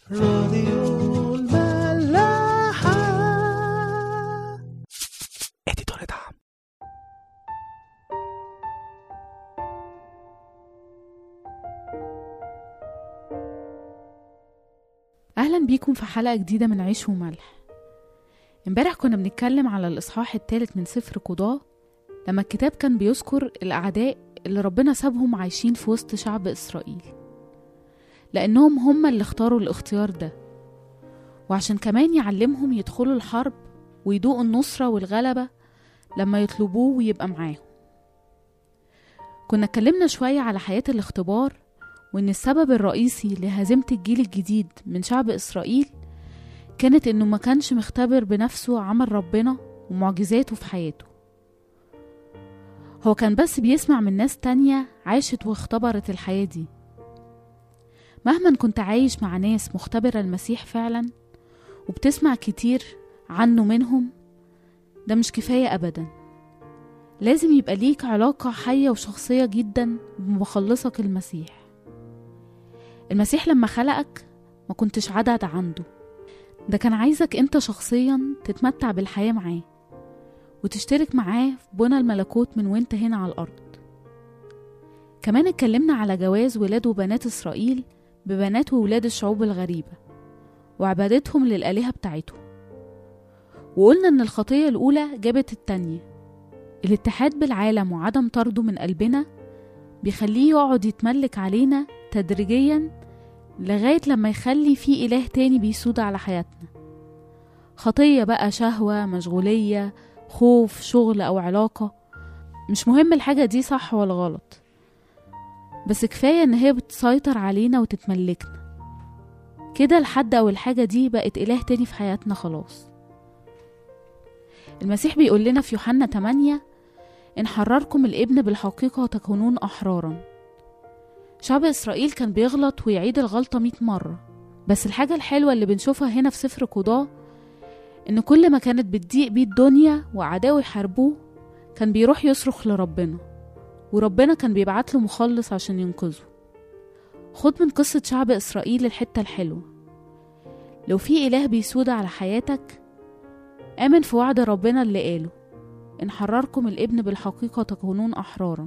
راديو الملاحة اديتور دعم أهلا بيكم في حلقة جديدة من عيش وملح امبارح كنا بنتكلم على الإصحاح الثالث من سفر قضاة لما الكتاب كان بيذكر الأعداء اللي ربنا سابهم عايشين في وسط شعب إسرائيل لأنهم هم اللي اختاروا الاختيار ده وعشان كمان يعلمهم يدخلوا الحرب ويدوقوا النصرة والغلبة لما يطلبوه ويبقى معاهم كنا اتكلمنا شوية على حياة الاختبار وإن السبب الرئيسي لهزيمة الجيل الجديد من شعب إسرائيل كانت إنه ما كانش مختبر بنفسه عمل ربنا ومعجزاته في حياته هو كان بس بيسمع من ناس تانية عاشت واختبرت الحياة دي مهما كنت عايش مع ناس مختبرة المسيح فعلا وبتسمع كتير عنه منهم ده مش كفاية أبدا لازم يبقى ليك علاقة حية وشخصية جدا بمخلصك المسيح المسيح لما خلقك ما كنتش عدد عنده ده كان عايزك انت شخصيا تتمتع بالحياة معاه وتشترك معاه في بنى الملكوت من وانت هنا على الأرض كمان اتكلمنا على جواز ولاد وبنات إسرائيل ببنات وولاد الشعوب الغريبة وعبادتهم للآلهة بتاعتهم وقلنا إن الخطية الأولى جابت التانية الاتحاد بالعالم وعدم طرده من قلبنا بيخليه يقعد يتملك علينا تدريجيا لغاية لما يخلي في إله تاني بيسود على حياتنا خطية بقى شهوة مشغولية خوف شغل أو علاقة مش مهم الحاجة دي صح ولا غلط بس كفاية إن هي بتسيطر علينا وتتملكنا كده الحد أو الحاجة دي بقت إله تاني في حياتنا خلاص المسيح بيقول لنا في يوحنا 8 إن حرركم الابن بالحقيقة تكونون أحرارا شعب إسرائيل كان بيغلط ويعيد الغلطة مئة مرة بس الحاجة الحلوة اللي بنشوفها هنا في سفر قضاة إن كل ما كانت بتضيق بيه الدنيا وأعدائه يحاربوه كان بيروح يصرخ لربنا وربنا كان بيبعت له مخلص عشان ينقذه خد من قصة شعب إسرائيل الحتة الحلوة لو في إله بيسود على حياتك آمن في وعد ربنا اللي قاله إن حرركم الابن بالحقيقة تكونون أحرارا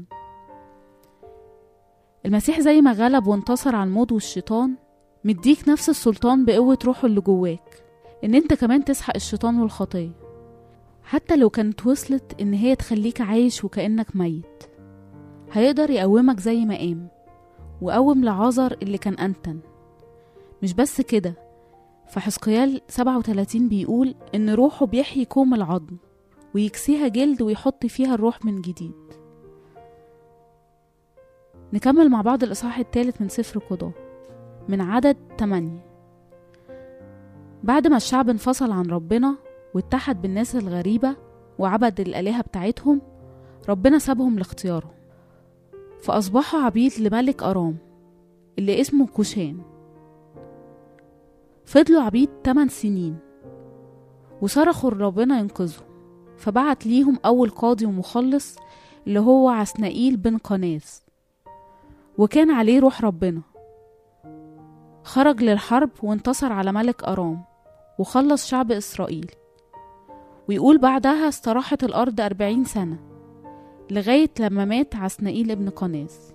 المسيح زي ما غلب وانتصر على الموت والشيطان مديك نفس السلطان بقوة روحه اللي جواك إن أنت كمان تسحق الشيطان والخطية حتى لو كانت وصلت إن هي تخليك عايش وكأنك ميت هيقدر يقومك زي ما قام وقوم لعازر اللي كان أنتن مش بس كده فحسقيال 37 بيقول إن روحه بيحيي كوم العظم ويكسيها جلد ويحط فيها الروح من جديد نكمل مع بعض الإصحاح الثالث من سفر قضاء من عدد 8 بعد ما الشعب انفصل عن ربنا واتحد بالناس الغريبة وعبد الآلهة بتاعتهم ربنا سابهم لاختيارهم فأصبحوا عبيد لملك أرام اللي اسمه كوشان فضلوا عبيد 8 سنين وصرخوا لربنا ينقذهم فبعت ليهم أول قاضي ومخلص اللي هو عسنائيل بن قناز وكان عليه روح ربنا خرج للحرب وانتصر على ملك أرام وخلص شعب إسرائيل ويقول بعدها استراحت الأرض أربعين سنة لغاية لما مات عسنائيل ابن قناز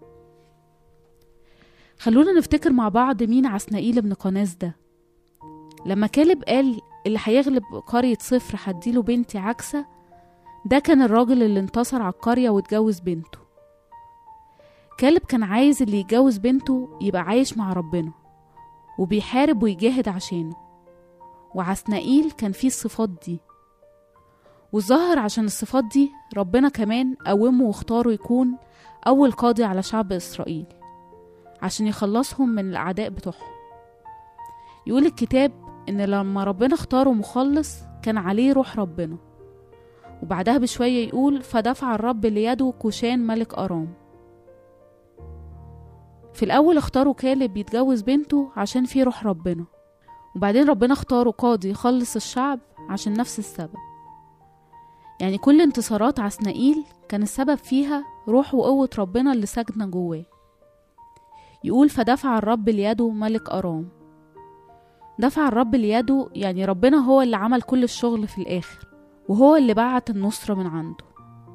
خلونا نفتكر مع بعض مين عسنائيل ابن قناز ده لما كالب قال اللي هيغلب قرية صفر هديله بنتي عكسة ده كان الراجل اللي انتصر على القرية واتجوز بنته كالب كان عايز اللي يتجوز بنته يبقى عايش مع ربنا وبيحارب ويجاهد عشانه وعسنائيل كان فيه الصفات دي والظاهر عشان الصفات دي ربنا كمان قومه واختاره يكون أول قاضي على شعب إسرائيل عشان يخلصهم من الأعداء بتوعهم يقول الكتاب إن لما ربنا اختاره مخلص كان عليه روح ربنا وبعدها بشوية يقول فدفع الرب ليده كوشان ملك أرام في الأول اختاروا كالب يتجوز بنته عشان فيه روح ربنا وبعدين ربنا اختاره قاضي يخلص الشعب عشان نفس السبب يعني كل انتصارات عسنائيل كان السبب فيها روح وقوة ربنا اللي ساكنة جواه يقول فدفع الرب ليده ملك أرام دفع الرب ليده يعني ربنا هو اللي عمل كل الشغل في الآخر وهو اللي بعت النصرة من عنده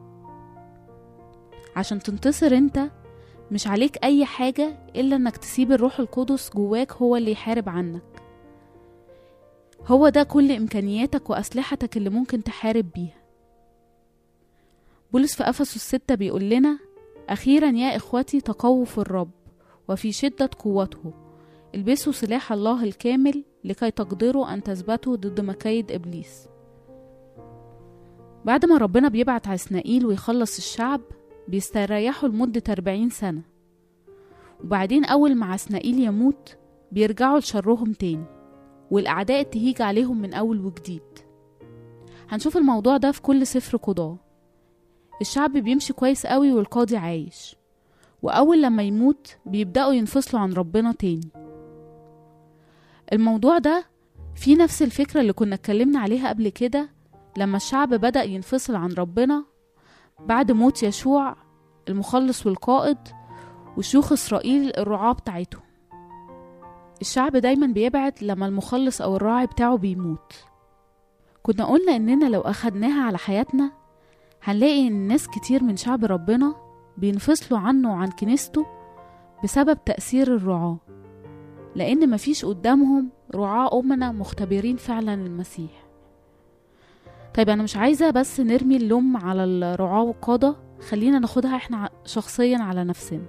عشان تنتصر انت مش عليك أي حاجة إلا إنك تسيب الروح القدس جواك هو اللي يحارب عنك هو ده كل إمكانياتك وأسلحتك اللي ممكن تحارب بيها بولس في أفسس الستة بيقول لنا أخيرا يا إخوتي تقووا في الرب وفي شدة قوته البسوا سلاح الله الكامل لكي تقدروا أن تثبتوا ضد مكايد إبليس بعد ما ربنا بيبعت عسنائيل ويخلص الشعب بيستريحوا لمدة أربعين سنة وبعدين أول ما عسنائيل يموت بيرجعوا لشرهم تاني والأعداء تهيج عليهم من أول وجديد هنشوف الموضوع ده في كل سفر قضاء الشعب بيمشي كويس قوي والقاضي عايش وأول لما يموت بيبدأوا ينفصلوا عن ربنا تاني الموضوع ده فيه نفس الفكرة اللي كنا اتكلمنا عليها قبل كده لما الشعب بدأ ينفصل عن ربنا بعد موت يشوع المخلص والقائد وشيوخ إسرائيل الرعاة بتاعتهم الشعب دايما بيبعد لما المخلص أو الراعي بتاعه بيموت كنا قلنا إننا لو أخدناها على حياتنا هنلاقي إن ناس كتير من شعب ربنا بينفصلوا عنه وعن كنيسته بسبب تأثير الرعاة لأن مفيش قدامهم رعاة أمنا مختبرين فعلا المسيح طيب أنا مش عايزة بس نرمي اللوم على الرعاة والقادة خلينا ناخدها احنا شخصيا على نفسنا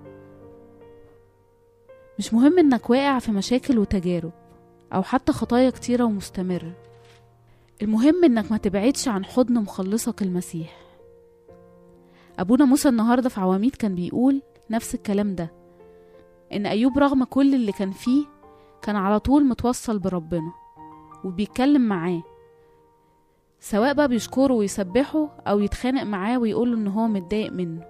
مش مهم انك واقع في مشاكل وتجارب او حتى خطايا كتيرة ومستمرة المهم انك ما تبعدش عن حضن مخلصك المسيح ابونا موسى النهاردة في عواميد كان بيقول نفس الكلام ده ان ايوب رغم كل اللي كان فيه كان على طول متوصل بربنا وبيتكلم معاه سواء بقى بيشكره ويسبحه او يتخانق معاه ويقوله ان هو متضايق منه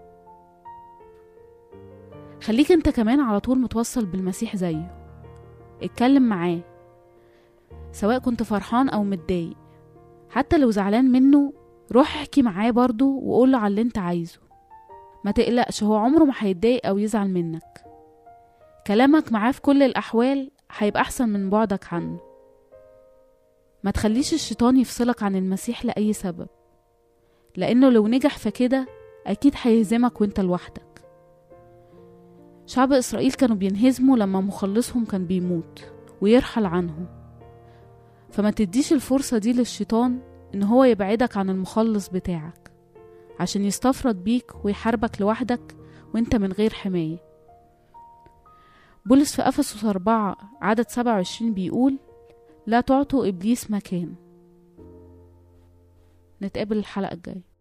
خليك انت كمان على طول متوصل بالمسيح زيه اتكلم معاه سواء كنت فرحان او متضايق حتى لو زعلان منه روح احكي معاه برضه وقوله على اللي انت عايزه ما تقلقش هو عمره ما هيتضايق او يزعل منك كلامك معاه في كل الاحوال هيبقى احسن من بعدك عنه ما تخليش الشيطان يفصلك عن المسيح لأي سبب لأنه لو نجح في كده أكيد هيهزمك وانت لوحدك شعب إسرائيل كانوا بينهزموا لما مخلصهم كان بيموت ويرحل عنهم فما تديش الفرصة دي للشيطان إن هو يبعدك عن المخلص بتاعك عشان يستفرد بيك ويحاربك لوحدك وانت من غير حماية بولس في أفسس أربعة عدد سبعة وعشرين بيقول لا تعطوا إبليس مكان نتقابل الحلقة الجاية